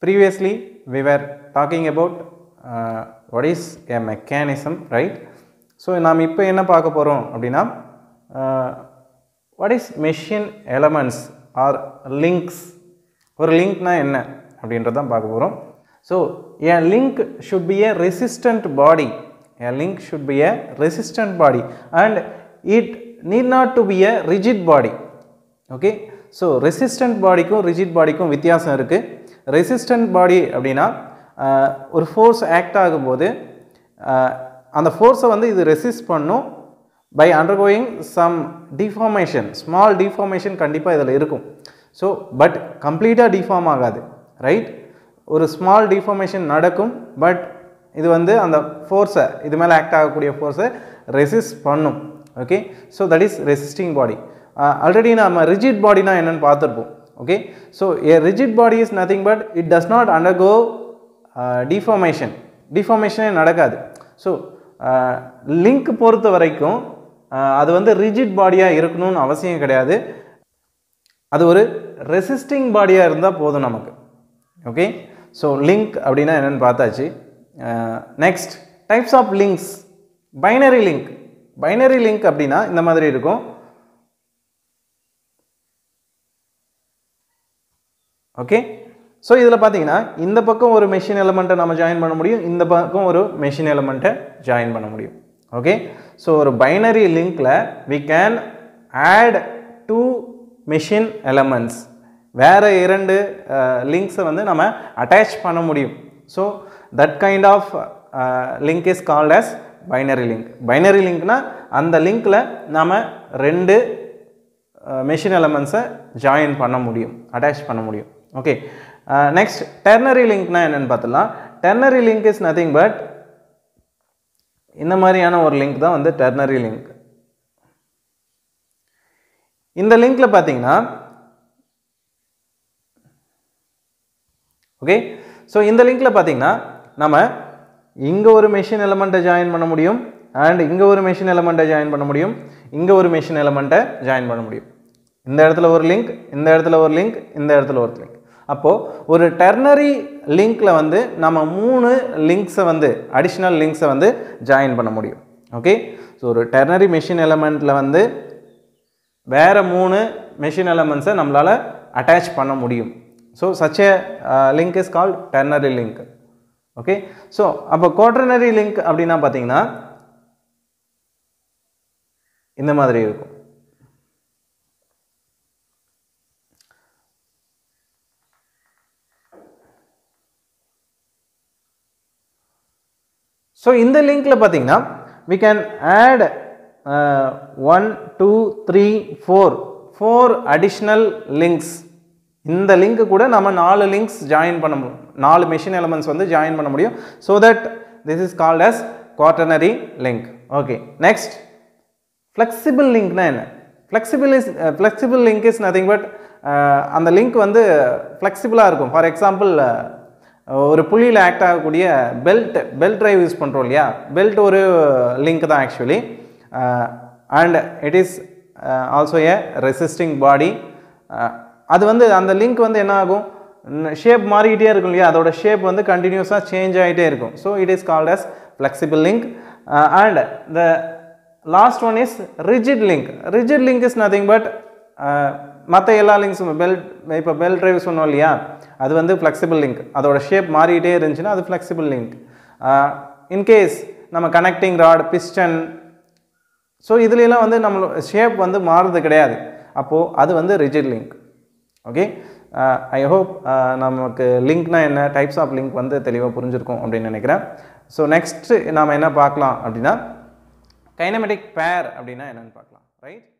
previously we were talking about uh, what is a mechanism right so நாம் இப்போ என்ன பார்க்க போகிறோம் அப்படின்னா what is machine elements are links ஒரு லிங்க்னா என்ன அப்படின்றத தான் பார்க்க போகிறோம் so a link should be a resistant body a link should be a resistant body and it need not to be a rigid body okay so resistant பாடிக்கும் rigid பாடிக்கும் வித்தியாசம் இருக்குது ரெசிஸ்டன்ட் பாடி அப்படின்னா ஆஹ், ஒரு ஃபோர்ஸ் ஆக்ட் ஆகும்போது ஆஹ், அந்த ஃபோர்ஸை வந்து இது ரெசிஸ்ட் பண்ணும் by undergoing some deformation small deformation கண்டிப்பாக இதில் இருக்கும் ஸோ பட் கம்ப்ளீட்டாக டிஃபார்ம் ஆகாது ரைட் ஒரு ஸ்மால் டிஃபார்மேஷன் நடக்கும் பட் இது வந்து அந்த ஃபோர்ஸை இது மேலே ஆக்ட் ஆகக்கூடிய ஃபோர்ஸை ரெசிஸ்ட் பண்ணும் okay so that is resisting body already நம்ம ரிஜிட் பாடினா என்னன்னு பார்த்துருப்போம் okay so a rigid body is nothing but it does not undergo deformation டிஃபார்மேஷனே நடக்காது ஸோ லிங்க் பொறுத்த வரைக்கும் uh, அது வந்து ரிஜிட் பாடியாக இருக்கணும்னு அவசியம் கிடையாது அது ஒரு ரெசிஸ்டிங் பாடியாக இருந்தால் போதும் நமக்கு ஓகே ஸோ லிங்க் அப்படின்னா என்னென்னு பார்த்தாச்சு next types of links binary link binary link அப்படின்னா இந்த மாதிரி இருக்கும் ஓகே ஸோ இதில் பார்த்தீங்கன்னா இந்த பக்கம் ஒரு மெஷின் எலமெண்ட்டை நம்ம ஜாயின் பண்ண முடியும் இந்த பக்கம் ஒரு மெஷின் எலமெண்ட்டை ஜாயின் பண்ண முடியும் ஓகே ஸோ ஒரு பைனரி லிங்க்கில் we can add two machine elements வேறு இரண்டு லிங்க்ஸை வந்து நம்ம அட்டாச் பண்ண முடியும் so that kind of link is called as binary link binary லிங்க்னா அந்த லிங்க்கில் நாம் ரெண்டு மெஷின் எலமெண்ட்ஸை ஜாயின் பண்ண முடியும் அட்டாச் பண்ண முடியும் ஓகே நெக்ஸ்ட் டெர்னரி லிங்க்னா என்னென்னு பார்த்துலாம் ternary link is nothing but இந்த மாதிரியான ஒரு லிங்க் தான் வந்து டெர்னரி லிங்க் இந்த லிங்க்ல பார்த்தீங்கன்னா ஓகே ஸோ இந்த லிங்க்ல பார்த்தீங்கன்னா நம்ம இங்கே ஒரு மெஷின் எலமெண்ட்டை ஜாயின் பண்ண முடியும் அண்ட் இங்கே ஒரு மெஷின் எலமெண்ட்டை ஜாயின் பண்ண முடியும் இங்கே ஒரு மெஷின் எலமெண்ட்டை ஜாயின் பண்ண முடியும் இந்த இடத்துல ஒரு லிங்க் இந்த இடத்துல ஒரு லிங்க் இந்த இடத்துல ஒரு லிங்க் அப்போது ஒரு டெர்னரி லிங்க்ல வந்து நம்ம மூணு லிங்க்ஸை வந்து அடிஷ்னல் லிங்க்ஸை வந்து ஜாயின் பண்ண முடியும் ஓகே ஸோ ஒரு டெர்னரி மெஷின் எலமெண்ட்டில் வந்து வேறு மூணு மெஷின் எலமெண்ட்ஸை நம்மளால் அட்டாச் பண்ண முடியும் so such a link is called ternary link okay so அப்போ குவாட்ரனரி லிங்க் அப்படின்னா பார்த்தீங்கன்னா இந்த மாதிரி இருக்கும் ஸோ இந்த லிங்க்கில் பார்த்தீங்கன்னா we can add one two three four four additional links இந்த லிங்க் கூட நம்ம நாலு லிங்க்ஸ் ஜாயின் பண்ண முடியும் நாலு மெஷின் எலமெண்ட்ஸ் வந்து ஜாயின் பண்ண முடியும் so that this is called as quaternary link okay next flexible லிங்க்னா என்ன flexible is flexible link is nothing but அந்த லிங்க் வந்து ஃப்ளெக்சிபிளாக இருக்கும் ஃபார் எக்ஸாம்பிள் ஒரு புள்ளியில் ஆக்ட் ஆகக்கூடிய பெல்ட் பெல்ட் ட்ரைவ் யூஸ் பண்ணுறோம் இல்லையா பெல்ட் ஒரு லிங்க் தான் actually and it is also a resisting body அது வந்து அந்த லிங்க் வந்து என்ன ஆகும் ஷேப் மாறிக்கிட்டே இருக்கும் இல்லையா அதோட ஷேப் வந்து கண்டினியூஸாக சேஞ்ச் ஆகிட்டே இருக்கும் so it is called as flexible link and the last one is rigid link rigid link is nothing but மற்ற எல்லா லிங்க்ஸும் பெல்ட் இப்போ பெல்ட் ட்ரைவ் சொன்னோம் இல்லையா அது வந்து ஃப்ளெக்சிபிள் லிங்க் அதோட ஷேப் மாறிக்கிட்டே இருந்துச்சுன்னா அது ஃப்ளெக்சிபிள் லிங்க் இன்கேஸ் நம்ம கனெக்டிங் ராட் பிஸ்டன் ஸோ இதுலலாம் வந்து நம்மளோட ஷேப் வந்து மாறுறது கிடையாது அப்போது அது வந்து rigid link okay I hope நமக்கு லிங்க்னா என்ன டைப்ஸ் ஆஃப் லிங்க் வந்து தெளிவாக புரிஞ்சிருக்கும் அப்படின்னு நினைக்கிறேன் ஸோ நெக்ஸ்ட்டு நாம் என்ன பார்க்கலாம் அப்படின்னா கைனமெட்டிக் பேர் அப்படின்னா என்னென்னு பார்க்கலாம் ரைட்